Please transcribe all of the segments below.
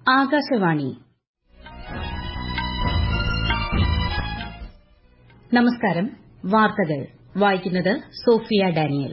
ആകാശവാണി നമസ്കാരം വാർത്തകൾ വായിക്കുന്നത് സോഫിയ ഡാനിയൽ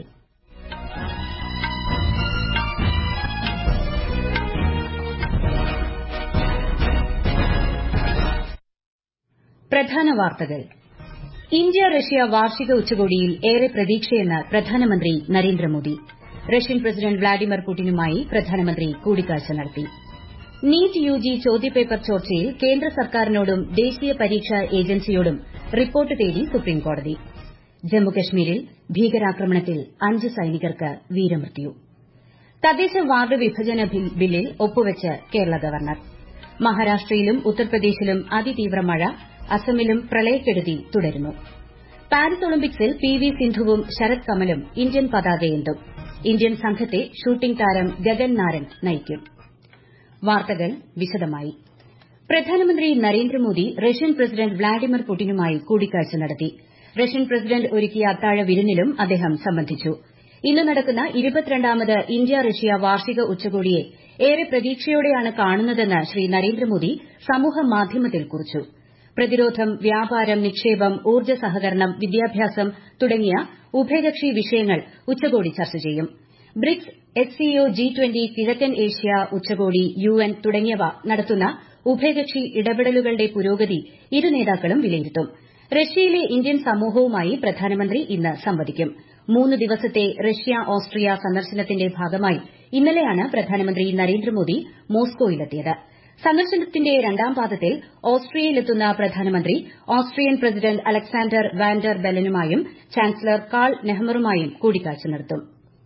പ്രധാന വാർത്തകൾ ഇന്ത്യ റഷ്യ വാർഷിക ഉച്ചകോടിയിൽ ഏറെ പ്രതീക്ഷയെന്ന് പ്രധാനമന്ത്രി നരേന്ദ്രമോദി റഷ്യൻ പ്രസിഡന്റ് വ്ളാഡിമിർ പുടിനുമായി പ്രധാനമന്ത്രി കൂടിക്കാഴ്ച നടത്തി നീറ്റ് യുജി ചോദ്യപേപ്പർ ചോർച്ചയിൽ കേന്ദ്ര സർക്കാരിനോടും ദേശീയ പരീക്ഷാ ഏജൻസിയോടും റിപ്പോർട്ട് തേടി സുപ്രീംകോടതി ജമ്മുകശ്മീരിൽ ഭീകരാക്രമണത്തിൽ അഞ്ച് സൈനികർക്ക് വീരമൃത്യു തദ്ദേശ വാർഡ് വിഭജന ബില്ലിൽ ഒപ്പുവച്ച് കേരള ഗവർണർ മഹാരാഷ്ട്രയിലും ഉത്തർപ്രദേശിലും അതിതീവ്ര മഴ അസമിലും പ്രളയക്കെടുതി തുടരുന്നു പാരീസ് ഒളിമ്പിക്സിൽ പി വി സിന്ധുവും ശരത് കമലും ഇന്ത്യൻ പതാകയേന്തും ഇന്ത്യൻ സംഘത്തെ ഷൂട്ടിംഗ് താരം ഗഗൻ നാരംഗ് നയിക്കും വാർത്തകൾ വിശദമായി പ്രധാനമന്ത്രി നരേന്ദ്രമോദി റഷ്യൻ പ്രസിഡന്റ് വ്ളാഡിമിർ പുടിനുമായി കൂടിക്കാഴ്ച നടത്തി റഷ്യൻ പ്രസിഡന്റ് ഒരുക്കിയ അത്താഴ വിരുന്നിലും അദ്ദേഹം സംബന്ധിച്ചു ഇന്ന് നടക്കുന്ന ഇരുപത്തിരണ്ടാമത് ഇന്ത്യ റഷ്യ വാർഷിക ഉച്ചകോടിയെ ഏറെ പ്രതീക്ഷയോടെയാണ് കാണുന്നതെന്ന് ശ്രീ നരേന്ദ്രമോദി സമൂഹമാധ്യമത്തിൽ കുറിച്ചു പ്രതിരോധം വ്യാപാരം നിക്ഷേപം ഊർജ്ജ സഹകരണം വിദ്യാഭ്യാസം തുടങ്ങിയ ഉഭയകക്ഷി വിഷയങ്ങൾ ഉച്ചകോടി ചർച്ച ചെയ്യും ബ്രിക്സ് എച്ച്സിഒ ജി ട്വന്റി കിഴക്കൻ ഏഷ്യ ഉച്ചകോടി യുഎൻ തുടങ്ങിയവ നടത്തുന്ന ഉഭയകക്ഷി ഇടപെടലുകളുടെ പുരോഗതി ഇരു നേതാക്കളും വിലയിരുത്തും റഷ്യയിലെ ഇന്ത്യൻ സമൂഹവുമായി പ്രധാനമന്ത്രി ഇന്ന് സംവദിക്കും മൂന്ന് ദിവസത്തെ റഷ്യ ഓസ്ട്രിയ സന്ദർശനത്തിന്റെ ഭാഗമായി ഇന്നലെയാണ് പ്രധാനമന്ത്രി നരേന്ദ്രമോദി മോസ്കോയിലെത്തിയത് സന്ദർശനത്തിന്റെ രണ്ടാം പാദത്തിൽ ഓസ്ട്രിയയിലെത്തുന്ന പ്രധാനമന്ത്രി ഓസ്ട്രിയൻ പ്രസിഡന്റ് അലക്സാണ്ടർ വാൻഡർ ബെലനുമായും ചാൻസലർ കാൾ നെഹ്മറുമായും കൂടിക്കാഴ്ച നടത്തും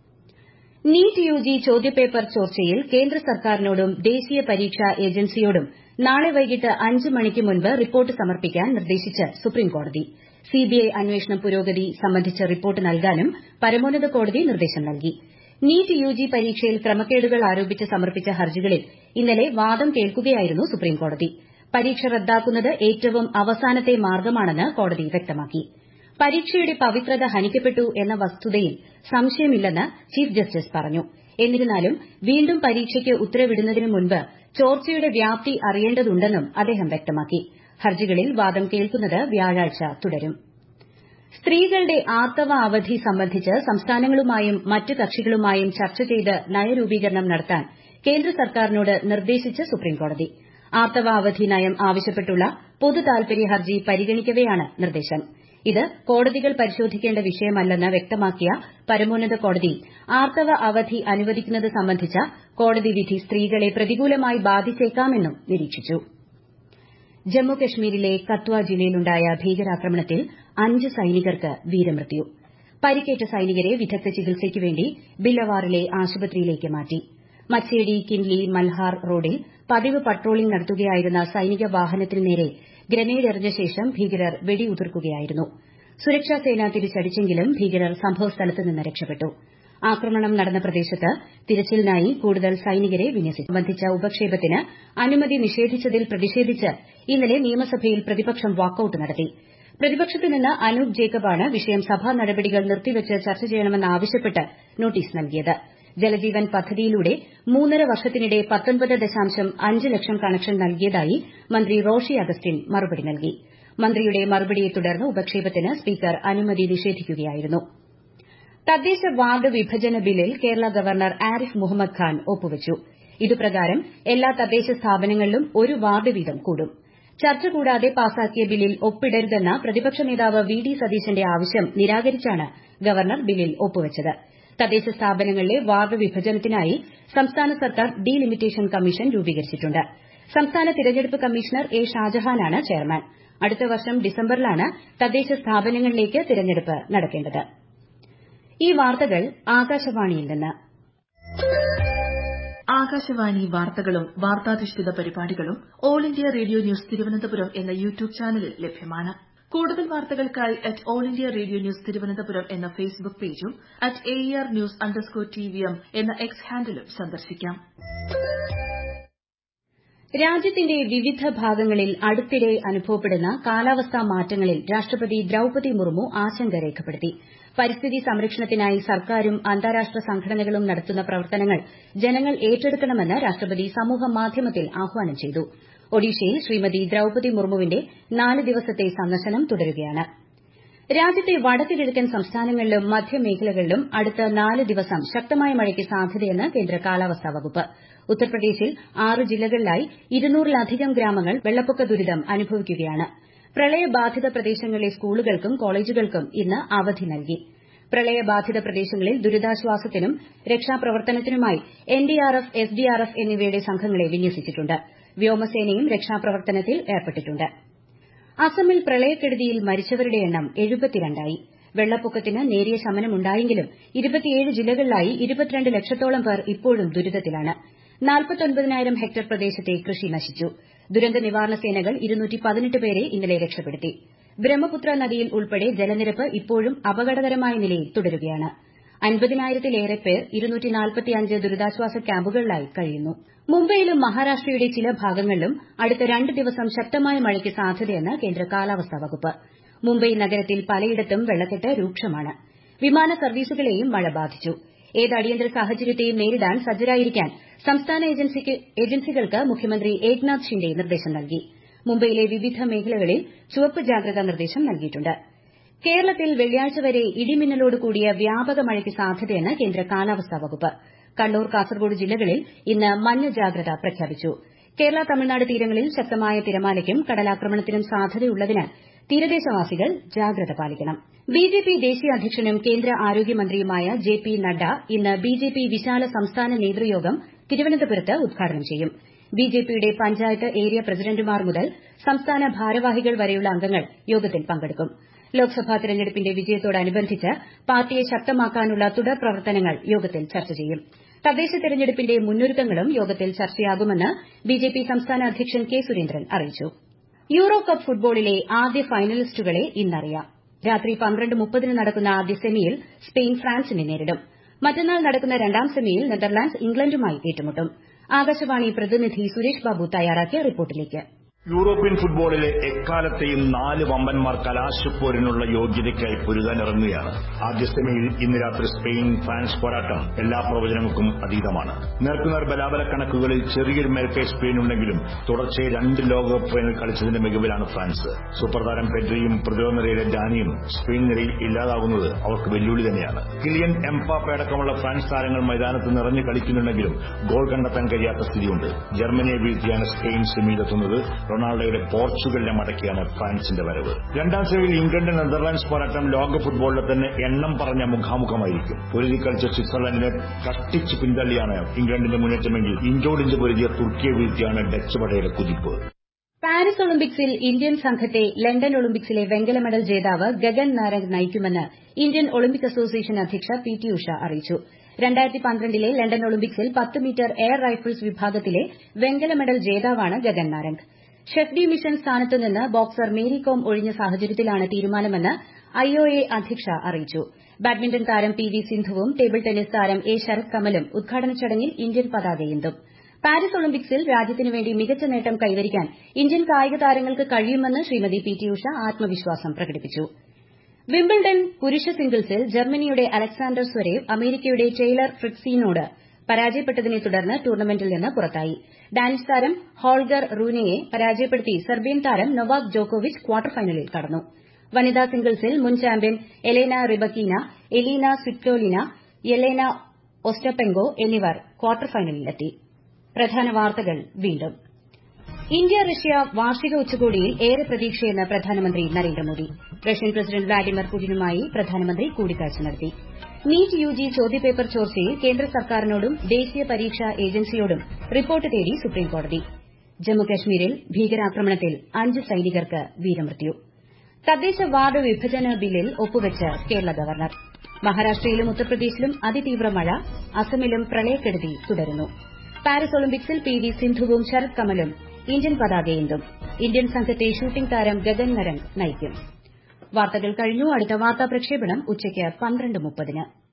നീറ്റ് യുജി ചോദ്യപേപ്പർ ചോർച്ചയിൽ കേന്ദ്ര സർക്കാരിനോടും ദേശീയ പരീക്ഷാ ഏജൻസിയോടും നാളെ വൈകിട്ട് അഞ്ച് മണിക്ക് മുൻപ് റിപ്പോർട്ട് സമർപ്പിക്കാൻ നിർദ്ദേശിച്ച് സുപ്രീംകോടതി സിബിഐ അന്വേഷണ പുരോഗതി സംബന്ധിച്ച് റിപ്പോർട്ട് നൽകാനും പരമോന്നത കോടതി നിർദ്ദേശം നൽകി നീറ്റ് യുജി പരീക്ഷയിൽ ക്രമക്കേടുകൾ ആരോപിച്ച് സമർപ്പിച്ച ഹർജികളിൽ ഇന്നലെ വാദം കേൾക്കുകയായിരുന്നു സുപ്രീംകോടതി പരീക്ഷ റദ്ദാക്കുന്നത് ഏറ്റവും അവസാനത്തെ മാർഗ്ഗമാണെന്ന് കോടതി വ്യക്തമാക്കി പരീക്ഷയുടെ പവിത്രത ഹനിക്കപ്പെട്ടു എന്ന വസ്തുതയിൽ സംശയമില്ലെന്ന് ചീഫ് ജസ്റ്റിസ് പറഞ്ഞു എന്നിരുന്നാലും വീണ്ടും പരീക്ഷയ്ക്ക് ഉത്തരവിടുന്നതിന് മുൻപ് ചോർച്ചയുടെ വ്യാപ്തി അറിയേണ്ടതുണ്ടെന്നും അദ്ദേഹം വ്യക്തമാക്കി ഹർജികളിൽ വാദം കേൾക്കുന്നത് വ്യാഴാഴ്ച തുടരും സ്ത്രീകളുടെ ആർത്തവ അവധി സംബന്ധിച്ച് സംസ്ഥാനങ്ങളുമായും മറ്റ് കക്ഷികളുമായും ചർച്ച ചെയ്ത് നയരൂപീകരണം നടത്താൻ കേന്ദ്ര സർക്കാരിനോട് നിർദ്ദേശിച്ച് സുപ്രീംകോടതി ആർത്തവ അവധി നയം ആവശ്യപ്പെട്ടുള്ള പൊതു താൽപര്യ ഹർജി പരിഗണിക്കവെയാണ് നിർദ്ദേശം ഇത് കോടതികൾ പരിശോധിക്കേണ്ട വിഷയമല്ലെന്ന് വ്യക്തമാക്കിയ പരമോന്നത കോടതി ആർത്തവ അവധി അനുവദിക്കുന്നത് സംബന്ധിച്ച കോടതി വിധി സ്ത്രീകളെ പ്രതികൂലമായി ബാധിച്ചേക്കാമെന്നും നിരീക്ഷിച്ചു ജമ്മുകശ്മീരിലെ കത്വ ജില്ലയിലുണ്ടായ ഭീകരാക്രമണത്തിൽ അഞ്ച് സൈനികർക്ക് വീരമൃത്യു പരിക്കേറ്റ സൈനികരെ വിദഗ്ധ ചികിത്സയ്ക്ക് വേണ്ടി ബില്ലവാറിലെ ആശുപത്രിയിലേക്ക് മാറ്റി മച്ചേടി കിൻലി മൽഹാർ റോഡിൽ പതിവ് പട്രോളിംഗ് നടത്തുകയായിരുന്ന സൈനിക വാഹനത്തിനു നേരെ ഗ്രനേഡ് എറിഞ്ഞ ശേഷം ഭീകരർ വെടിയുതിർക്കുകയായിരുന്നു സുരക്ഷാസേന തിരിച്ചടിച്ചെങ്കിലും ഭീകരർ സംഭവസ്ഥലത്ത് നിന്ന് രക്ഷപ്പെട്ടു ആക്രമണം നടന്ന പ്രദേശത്ത് തിരച്ചിലിനായി കൂടുതൽ സൈനികരെ വിന്യസിച്ചു സംബന്ധിച്ച ഉപക്ഷേപത്തിന് അനുമതി നിഷേധിച്ചതിൽ പ്രതിഷേധിച്ച് ഇന്നലെ നിയമസഭയിൽ പ്രതിപക്ഷം വാക്കൌട്ട് നടത്തി പ്രതിപക്ഷത്തു നിന്ന് അനൂപ് ജേക്കബാണ് വിഷയം സഭാ നടപടികൾ നിർത്തിവച്ച് ചർച്ച ചെയ്യണമെന്നാവശ്യപ്പെട്ട് നോട്ടീസ് നൽകിയത് ജലജീവൻ പദ്ധതിയിലൂടെ മൂന്നര വർഷത്തിനിടെ പത്തൊൻപത് ദശാംശം അഞ്ച് ലക്ഷം കണക്ഷൻ നൽകിയതായി മന്ത്രി റോഷി അഗസ്റ്റിൻ മറുപടി നൽകി മന്ത്രിയുടെ മറുപടിയെ തുടർന്ന് ഉപക്ഷേപത്തിന് സ്പീക്കർ അനുമതി നിഷേധിക്കുകയായിരുന്നു തദ്ദേശ വാർഡ് വിഭജന ബില്ലിൽ കേരള ഗവർണർ ആരിഫ് മുഹമ്മദ് ഖാൻ ഒപ്പുവച്ചു ഇതുപ്രകാരം എല്ലാ തദ്ദേശ സ്ഥാപനങ്ങളിലും ഒരു വാർഡ് വീതം കൂടും ചർച്ച കൂടാതെ പാസാക്കിയ ബില്ലിൽ ഒപ്പിടരുതെന്ന പ്രതിപക്ഷ നേതാവ് വി ഡി സതീശന്റെ ആവശ്യം നിരാകരിച്ചാണ് ഗവർണർ ബില്ലിൽ ഒപ്പുവച്ചത് തദ്ദേശ സ്ഥാപനങ്ങളിലെ വാർഡ് വിഭജനത്തിനായി സംസ്ഥാന സർക്കാർ ഡീലിമിറ്റേഷൻ കമ്മീഷൻ രൂപീകരിച്ചിട്ടുണ്ട് സംസ്ഥാന തിരഞ്ഞെടുപ്പ് കമ്മീഷണർ എ ഷാജഹാനാണ് ചെയർമാൻ അടുത്ത വർഷം ഡിസംബറിലാണ് തദ്ദേശ സ്ഥാപനങ്ങളിലേക്ക് തിരഞ്ഞെടുപ്പ് നടക്കേണ്ടത് ഈ വാർത്തകൾ ആകാശവാണിയിൽ നിന്ന് ആകാശവാണി വാർത്തകളും വാർത്താധിഷ്ഠിത പരിപാടികളും All India Radio News Thiruvananthapuram എന്ന യൂട്യൂബ് ചാനലിൽ ലഭ്യമാണ് കൂടുതൽ വാർത്തകൾക്കായി at All India Radio News Thiruvananthapuram എന്ന ഫേസ്ബുക്ക് പേജും at A R news underscore T V M എന്ന എക്സ് ഹാൻഡിലും സന്ദർശിക്കാം രാജ്യത്തിന്റെ വിവിധ ഭാഗങ്ങളിൽ അടുത്തിടെ അനുഭവപ്പെടുന്ന കാലാവസ്ഥാ മാറ്റങ്ങളിൽ രാഷ്ട്രപതി ദ്രൌപതി മുർമു ആശങ്ക രേഖപ്പെടുത്തി പരിസ്ഥിതി സംരക്ഷണത്തിനായി സർക്കാരും അന്താരാഷ്ട്ര സംഘടനകളും നടത്തുന്ന പ്രവർത്തനങ്ങൾ ജനങ്ങൾ ഏറ്റെടുക്കണമെന്ന് രാഷ്ട്രപതി സമൂഹമാധ്യമത്തിൽ ആഹ്വാനം ചെയ്തു ഒഡീഷയിൽ ശ്രീമതി ദ്രൌപതി മുർമുവിന്റെ നാല് ദിവസത്തെ സന്ദർശനം തുടരുകയാണ് രാജ്യത്തെ വടക്ക് കിഴക്കൻ സംസ്ഥാനങ്ങളിലും മധ്യമേഖലകളിലും അടുത്ത നാല് ദിവസം ശക്തമായ മഴയ്ക്ക് സാധ്യതയെന്ന് കേന്ദ്ര കാലാവസ്ഥാ വകുപ്പ് ഉത്തർപ്രദേശിൽ ആറ് ജില്ലകളിലായി ഇരുന്നൂറിലധികം ഗ്രാമങ്ങൾ വെള്ളപ്പൊക്ക ദുരിതം അനുഭവിക്കുകയാണ് പ്രളയബാധിത പ്രദേശങ്ങളിലെ സ്കൂളുകൾക്കും കോളേജുകൾക്കും ഇന്ന് അവധി നൽകി പ്രളയബാധിത പ്രദേശങ്ങളിൽ ദുരിതാശ്വാസത്തിനും രക്ഷാപ്രവർത്തനത്തിനുമായി എൻഡിആർഎഫ് എസ്ഡിആർഎഫ് എന്നിവയുടെ സംഘങ്ങളെ വിന്യസിച്ചിട്ടുണ്ട് വ്യോമസേനയും രക്ഷാപ്രവർത്തനത്തിൽ ഏർപ്പെട്ടിട്ടുണ്ട് അസമിൽ പ്രളയക്കെടുതിയിൽ മരിച്ചവരുടെ എണ്ണം എഴുപത്തിരണ്ടായി വെള്ളപ്പൊക്കത്തിന് നേരിയ ശമനമുണ്ടായെങ്കിലും ഇരുപത്തിയേഴ് ജില്ലകളിലായി ഇരുപത്തിരണ്ട് ലക്ഷത്തോളം പേർ ഇപ്പോഴും ദുരിതത്തിലാണ് നാൽപ്പത്തൊൻപതിനായിരം ഹെക്ടർ പ്രദേശത്തെ കൃഷി നശിച്ചു ദുരന്ത നിവാരണ സേനകൾ പേരെ ഇന്നലെ രക്ഷപ്പെടുത്തി ബ്രഹ്മപുത്ര നദിയിൽ ഉൾപ്പെടെ ജലനിരപ്പ് ഇപ്പോഴും അപകടകരമായ നിലയിൽ തുടരുകയാണ് അൻപതിനായിരത്തിലേറെ പേർ ദുരിതാശ്വാസ ക്യാമ്പുകളിലായി കഴിയുന്നു മുംബൈയിലും മഹാരാഷ്ട്രയുടെ ചില ഭാഗങ്ങളിലും അടുത്ത രണ്ട് ദിവസം ശക്തമായ മഴയ്ക്ക് സാധ്യതയെന്ന് കേന്ദ്ര കാലാവസ്ഥാ വകുപ്പ് മുംബൈ നഗരത്തിൽ പലയിടത്തും വെള്ളക്കെട്ട് രൂക്ഷമാണ് വിമാന സർവീസുകളെയും മഴ ബാധിച്ചു ഏത് അടിയന്തര സാഹചര്യത്തെയും നേരിടാൻ സജ്ജരായിരിക്കാൻ സംസ്ഥാന ഏജൻസികൾക്ക് മുഖ്യമന്ത്രി ഏക്നാഥ് ഷിൻഡെ നിർദ്ദേശം നൽകി മുംബൈയിലെ വിവിധ മേഖലകളിൽ ചുവപ്പ് ജാഗ്രതാ നിർദ്ദേശം നൽകിയിട്ടുണ്ട് കേരളത്തിൽ വെള്ളിയാഴ്ച വരെ ഇടിമിന്നലോട് കൂടിയ വ്യാപക മഴയ്ക്ക് സാധ്യതയെന്ന് കേന്ദ്ര കാലാവസ്ഥാ വകുപ്പ് കണ്ണൂർ കാസർഗോഡ് ജില്ലകളിൽ ഇന്ന് മഞ്ഞ ജാഗ്രത പ്രഖ്യാപിച്ചു കേരള തമിഴ്നാട് തീരങ്ങളിൽ ശക്തമായ തിരമാലയ്ക്കും കടലാക്രമണത്തിനും സാധ്യതയുള്ളതിനാൽ തീരദേശവാസികൾ ജാഗ്രത പാലിക്കണം ബിജെപി ദേശീയ അധ്യക്ഷനും കേന്ദ്ര ആരോഗ്യമന്ത്രിയുമായ ജെ പി നഡ്ഡ ഇന്ന് ബിജെപി വിശാല സംസ്ഥാന നേതൃയോഗം തിരുവനന്തപുരത്ത് ഉദ്ഘാടനം ചെയ്യും ബിജെപിയുടെ പഞ്ചായത്ത് ഏരിയ പ്രസിഡന്റുമാർ മുതൽ സംസ്ഥാന ഭാരവാഹികൾ വരെയുള്ള അംഗങ്ങൾ യോഗത്തിൽ പങ്കെടുക്കും ലോക്സഭാ തെരഞ്ഞെടുപ്പിന്റെ വിജയത്തോടനുബന്ധിച്ച് പാർട്ടിയെ ശക്തമാക്കാനുള്ള തുടർ പ്രവർത്തനങ്ങൾ യോഗത്തിൽ ചർച്ച ചെയ്യും തദ്ദേശ തെരഞ്ഞെടുപ്പിന്റെ മുന്നൊരുക്കങ്ങളും യോഗത്തിൽ ചർച്ചയാകുമെന്ന് ബിജെപി സംസ്ഥാന അധ്യക്ഷൻ കെ സുരേന്ദ്രൻ അറിയിച്ചു യൂറോ കപ്പ് ഫുട്ബോളിലെ ആദ്യ ഫൈനലിസ്റ്റുകളെ ഇന്നറിയാം രാത്രി പന്ത്രണ്ട് മുപ്പതിന് നടക്കുന്ന ആദ്യ സെമിയിൽ സ്പെയിൻ ഫ്രാൻസിനെ നേരിടും മറ്റന്നാൾ നടക്കുന്ന രണ്ടാം സെമിയിൽ നെതർലാൻഡ്സ് ഇംഗ്ലണ്ടുമായി ഏറ്റുമുട്ടും ആകാശവാണി പ്രതിനിധി സുരേഷ് ബാബു തയ്യാറാക്കിയ റിപ്പോർട്ടിലേക്ക് യൂറോപ്യൻ ഫുട്ബോളിലെ എക്കാലത്തെയും നാല് വമ്പന്മാർ കലാശപ്പോരിനുള്ള യോഗ്യതയ്ക്കായി പൊരുതാനിറങ്ങുകയാണ് ആദ്യ സെമിയിൽ ഇന്ന് രാത്രി സ്പെയിൻ ഫ്രാൻസ് പോരാട്ടം എല്ലാ പ്രവചനങ്ങൾക്കും അതീതമാണ് നേർക്കുനേർ ബലാബല കണക്കുകളിൽ ചെറിയൊരു മേൽക്കൈ സ്പെയിൻ ഉണ്ടെങ്കിലും തുടർച്ചയായി രണ്ട് ലോകകപ്പ് ഫൈനൽ കളിച്ചതിന്റെ മികവിലാണ് ഫ്രാൻസ് സൂപ്പർ താരം പെഡ്രിയും പ്രതിരോധ നിരയിലെ ഡാനിയും സ്പെയിൻ നിരയിൽ ഇല്ലാതാകുന്നത് അവർക്ക് വെല്ലുവിളി തന്നെയാണ് കിലിയൻ എംപാപ്പ അടക്കമുള്ള ഫ്രാൻസ് താരങ്ങൾ മൈതാനത്ത് നിറഞ്ഞു കളിക്കുന്നുണ്ടെങ്കിലും ഗോൾ കണ്ടെത്താൻ കഴിയാത്ത സ്ഥിതിയുണ്ട് ജർമ്മനിയെ വീഴ്ത്തിയാണ് സ്പെയിൻ സെമിയിലെത്തുന്നത് റൊണാൾഡോയുടെ പോർച്ചുഗലിനെ മടക്കിയാണ് ഫ്രാൻസിന്റെ വരവ് രണ്ടാം സെമിയിൽ ഇംഗ്ലണ്ട് നെതർലാൻഡ്സ് പോരാട്ടം ലോക ഫുട്ബോളിലെ തന്നെ എണ്ണം പറഞ്ഞ മുഖാമുഖമായിരിക്കും പൊരുതി കളിച്ച സ്വിറ്റ്സർലൻഡിനെ കഷ്ടിച്ച് പിന്തള്ളിയാണ് ഇംഗ്ലണ്ടിന്റെ മുന്നേറ്റമെങ്കിൽ ഇഞ്ചോടിഞ്ച് പൊരുതിയ തുർക്കിയെ വീഴ്ത്തിയാണ് ഡച്ച് പടയുടെ കുതിപ്പ് പാരീസ് ഒളിമ്പിക്സിൽ ഇന്ത്യൻ സംഘത്തെ ലണ്ടൻ ഒളിമ്പിക്സിലെ വെങ്കല മെഡൽ ജേതാവ് ഗഗൻ നാരംഗ് നയിക്കുമെന്ന് ഇന്ത്യൻ ഒളിമ്പിക് അസോസിയേഷൻ അധ്യക്ഷ പി ടി ഉഷ അറിയിച്ചു രണ്ടായിരത്തി പന്ത്രണ്ടിലെ ലണ്ടൻ ഒളിമ്പിക്സിൽ പത്ത് മീറ്റർ എയർ റൈഫിൾസ് വിഭാഗത്തിലെ വെങ്കല മെഡൽ ജേതാവാണ് Gagan Narang chef de mission സ്ഥാനത്ത് നിന്ന് ബോക്സർ മേരി കോം ഒഴിഞ്ഞ സാഹചര്യത്തിലാണ് തീരുമാനമെന്ന് ഐഒഎ അധ്യക്ഷ അറിയിച്ചു ബാഡ്മിന്റൺ താരം പി വി സിന്ധുവും ടേബിൾ ടെന്നീസ് താരം എ ശരത് കമലും ഉദ്ഘാടന ചടങ്ങിൽ ഇന്ത്യൻ പതാകയേന്തും പാരീസ് ഒളിമ്പിക്സിൽ രാജ്യത്തിനുവേണ്ടി മികച്ച നേട്ടം കൈവരിക്കാൻ ഇന്ത്യൻ കായിക താരങ്ങൾക്ക് കഴിയുമെന്ന് ശ്രീമതി പി ടി ഉഷ ആത്മവിശ്വാസം പ്രകടിപ്പിച്ചു വിംബിൾഡൺ പുരുഷ സിംഗിൾസിൽ ജർമ്മനിയുടെ അലക്സാണ്ടർ സ്വരേവ് അമേരിക്കയുടെ ടെയ്ലർ ഫ്രിറ്റ്സീനോട് പരാജയപ്പെട്ടതിനെ തുടർന്ന് ടൂർണമെന്റിൽ നിന്ന് പുറത്തായി ഡാനിഷ് താരം ഹോൾഗർ റൂനെയെ പരാജയപ്പെടുത്തി സെർബിയൻ താരം നൊവാക് ജോക്കോവിച്ച് ക്വാർട്ടർ ഫൈനലിൽ കടന്നു വനിതാ സിംഗിൾസിൽ മുൻ champion Elena Rybakina Elina Svitolina Jelena Ostapenko എന്നിവർ ക്വാർട്ടർ ഫൈനലിലെത്തി പ്രധാന വാർത്തകൾ വീണ്ടും ഇന്ത്യ റഷ്യ വാർഷിക ഉച്ചകോടിയിൽ ഏറെ പ്രതീക്ഷയെന്ന് പ്രധാനമന്ത്രി നരേന്ദ്രമോദി റഷ്യൻ പ്രസിഡന്റ് വ്ളാഡിമിർ പുടിനുമായി പ്രധാനമന്ത്രി കൂടിക്കാഴ്ച നടത്തി നീറ്റ് യുജി ചോദ്യപേപ്പർ ചോർച്ചയിൽ കേന്ദ്ര സർക്കാരിനോടും ദേശീയ പരീക്ഷാ ഏജൻസിയോടും റിപ്പോർട്ട് തേടി സുപ്രീംകോടതി ജമ്മുകശ്മീരിൽ ഭീകരാക്രമണത്തിൽ അഞ്ച് സൈനികർക്ക് വീരമൃത്യു തദ്ദേശ വാർഡ് വിഭജന ബില്ലിൽ ഒപ്പുവെച്ച് കേരള ഗവർണർ മഹാരാഷ്ട്രയിലും ഉത്തർപ്രദേശിലും അതിതീവ്ര മഴ അസമിലും പ്രളയക്കെടുതി തുടരുന്നു പാരീസ് ഒളിമ്പിക്സിൽ പി വി സിന്ധുവും ശരത് കമലും ഇന്ത്യൻ പതാകയേന്തും ഇന്ത്യൻ സംഘത്തെ ഷൂട്ടിംഗ് താരം ഗഗൻ നരംഗ് നയിക്കും വാർത്തകൾ കഴിഞ്ഞു അടുത്ത വാർത്താ പ്രക്ഷേപണം ഉച്ചയ്ക്ക് പന്ത്രണ്ട് മുപ്പതിന്